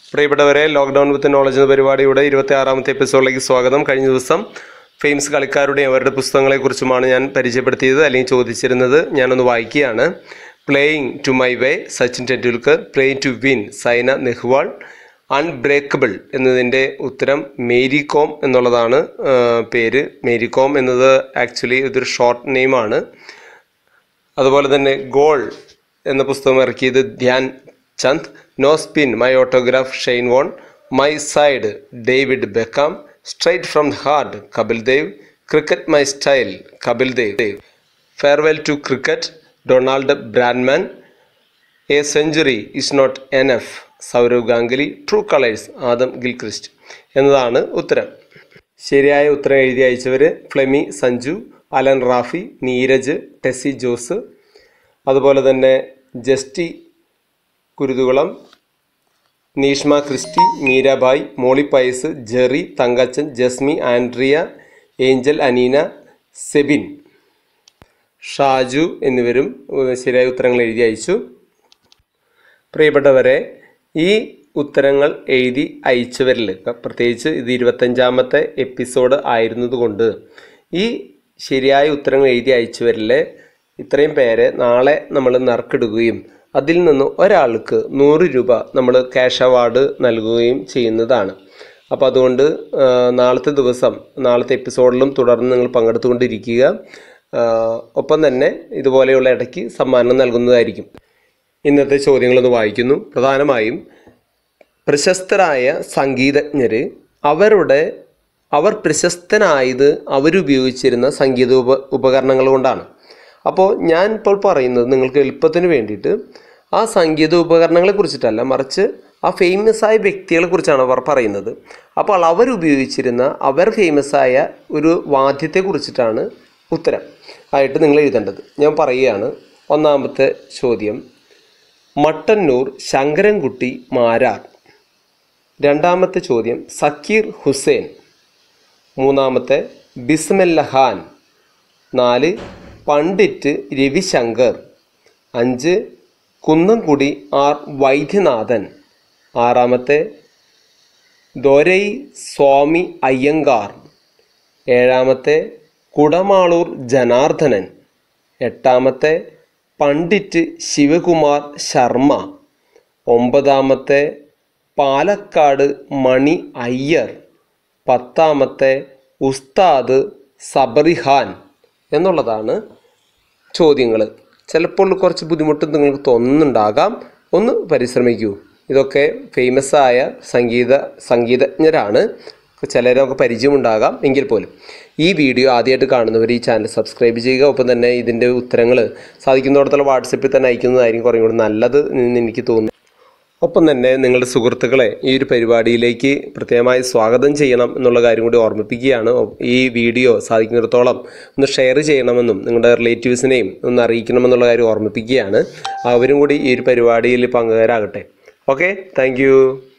പ്രിയപ്പെട്ടവരെ ലോക്ക്ഡൗൺ വിത്ത് നോളജ് എന്ന പരിപാടിയുടെ ഇരുപത്തി ആറാമത്തെ എപ്പിസോഡിലേക്ക് സ്വാഗതം കഴിഞ്ഞ ദിവസം ഫെയിംസ് കളിക്കാരുടെയും അവരുടെ പുസ്തകങ്ങളെക്കുറിച്ചുമാണ് ഞാൻ പരിചയപ്പെടുത്തിയത് അല്ലെങ്കിൽ ചോദിച്ചിരുന്നത് ഞാനൊന്ന് വായിക്കുകയാണ് playing to my way Sachin Tendulkar playing to win Saina Nehwal unbreakable എന്നതിൻ്റെ ഉത്തരം മേരി കോം എന്നുള്ളതാണ് ആ, പേര് മേരി കോം എന്നത് ആക്ച്വലി ഇതൊരു ഷോർട്ട് നെയിമാണ് അതുപോലെ തന്നെ ഗോൾ എന്ന പുസ്തകം ഇറക്കിയത് Dhyan Chand no spin my autograph Shane Warne my side David Beckham straight from the heart Kapil Dev cricket my style Kapil Dev farewell to cricket Donald Bradman a century is not N F Sourav Ganguly true colours Adam Gilchrist എന്നതാണ് ഉത്തരം ശരിയായ ഉത്തരം എഴുതി അയച്ചവർ ഫ്ലെമി സഞ്ജു അലൻ റാഫി നീരജ് ടെസി ജോസ് അതുപോലെ തന്നെ ജസ്റ്റി കുരുതുകുളം നീഷ്മ ക്രിസ്റ്റി മീരാബായ് മോളി പയസ് ജെറി തങ്കച്ചൻ ജസ്മി ആൻഡ്രിയ ഏഞ്ചൽ അനീന സെബിൻ ഷാജു എന്നിവരും ഏഹ്, ശരിയായ ഉത്തരങ്ങൾ എഴുതി അയച്ചു പ്രിയപ്പെട്ടവരെ ഈ ഉത്തരങ്ങൾ എഴുതി അയച്ചവരിൽ ഇപ്പം പ്രത്യേകിച്ച് ഇത് ഇരുപത്തഞ്ചാമത്തെ എപ്പിസോഡ് ആയിരുന്നതുകൊണ്ട് ഈ ശരിയായ ഉത്തരങ്ങൾ എഴുതി അയച്ചവരിൽ ഇത്രയും പേരെ നാളെ നമ്മൾ നറുക്കെടുക്കുകയും അതിൽ നിന്ന് ഒരാൾക്ക് നൂറ് രൂപ നമ്മൾ ക്യാഷ് അവാർഡ് നൽകുകയും ചെയ്യുന്നതാണ് അപ്പോൾ അതുകൊണ്ട് ആ, നാളത്തെ ദിവസം നാളത്തെ എപ്പിസോഡിലും തുടർന്ന് നിങ്ങൾ പങ്കെടുത്തുകൊണ്ടിരിക്കുക ആ, ഒപ്പം തന്നെ ഇതുപോലെയുള്ള ഇടയ്ക്ക് സമ്മാനം നൽകുന്നതായിരിക്കും ഇന്നത്തെ ചോദ്യങ്ങളൊന്ന് വായിക്കുന്നു പ്രധാനമായും പ്രശസ്തരായ സംഗീതജ്ഞര് അവരുടെ അവർ പ്രശസ്തനായത് അവരുപയോഗിച്ചിരുന്ന സംഗീത ഉപ ഉപകരണങ്ങൾ കൊണ്ടാണ് അപ്പോൾ ഞാൻ ഇപ്പോൾ പറയുന്നത് നിങ്ങൾക്ക് എളുപ്പത്തിന് വേണ്ടിയിട്ട് ആ സംഗീത ഉപകരണങ്ങളെ കുറിച്ചിട്ടല്ല മറിച്ച് ആ ഫേമസ് ആയ വ്യക്തികളെ കുറിച്ചാണ് അവർ പറയുന്നത് അപ്പോൾ അവരുപയോഗിച്ചിരുന്ന അവർ ഫേമസ് ആയ ഒരു വാദ്യത്തെ കുറിച്ചിട്ടാണ് ഉത്തരം ആയിട്ട് നിങ്ങൾ എഴുതേണ്ടത് ഞാൻ പറയുകയാണ് ഒന്നാമത്തെ ചോദ്യം മട്ടന്നൂർ ശങ്കരൻകുട്ടി മാരാർ രണ്ടാമത്തെ ചോദ്യം സക്കീർ ഹുസൈൻ മൂന്നാമത്തെ ബിസ്മല്ല ഖാൻ നാല് പണ്ഡിറ്റ് രവിശങ്കർ അഞ്ച് കുന്നംകുടി ആർ വൈദ്യനാഥൻ ആറാമത്തെ ദൊരൈ സ്വാമി അയ്യങ്കാർ ഏഴാമത്തെ കുടമാളൂർ ജനാർദ്ദനൻ എട്ടാമത്തെ പണ്ഡിറ്റ് ശിവകുമാർ ശർമ്മ ഒമ്പതാമത്തെ പാലക്കാട് മണി അയ്യർ പത്താമത്തെ ഉസ്താദ് സബറിഖാൻ എന്നുള്ളതാണ് ചോദ്യങ്ങൾ ചിലപ്പോൾ കുറച്ച് ബുദ്ധിമുട്ട് നിങ്ങൾക്ക് തോന്നുന്നുണ്ടാകാം ഒന്ന് പരിശ്രമിക്കൂ ഇതൊക്കെ ഫേമസ് ആയ സംഗീത സംഗീതജ്ഞരാണ് ചിലരൊക്കെ പരിചയമുണ്ടാകാം എങ്കിൽ പോലും ഈ വീഡിയോ ആദ്യമായിട്ട് കാണുന്നവർ ഈ ചാനൽ സബ്സ്ക്രൈബ് ചെയ്യുക ഒപ്പം തന്നെ ഇതിൻ്റെ ഉത്തരങ്ങൾ സാധിക്കുന്നിടത്തോളം വാട്സപ്പിൽ തന്നെ അയക്കുന്നതായിരിക്കും കുറേ കൂടി നല്ലത് എന്ന് എനിക്ക് തോന്നുന്നു ഒപ്പം തന്നെ നിങ്ങളുടെ സുഹൃത്തുക്കളെ ഈ ഒരു പരിപാടിയിലേക്ക് പ്രത്യേകമായി സ്വാഗതം ചെയ്യണം എന്നുള്ള കാര്യം കൂടി ഓർമ്മിപ്പിക്കുകയാണ് ഒ- ഈ വീഡിയോ സാധിക്കുന്നിടത്തോളം ഒന്ന് ഷെയർ ചെയ്യണമെന്നും നിങ്ങളുടെ റിലേറ്റീവ്സിനെയും ഒന്ന് അറിയിക്കണമെന്നുള്ള കാര്യം ഓർമ്മിപ്പിക്കുകയാണ് അവരും കൂടി ഈ ഒരു പരിപാടിയിൽ പങ്കുകാരാകട്ടെ ഓക്കെ താങ്ക്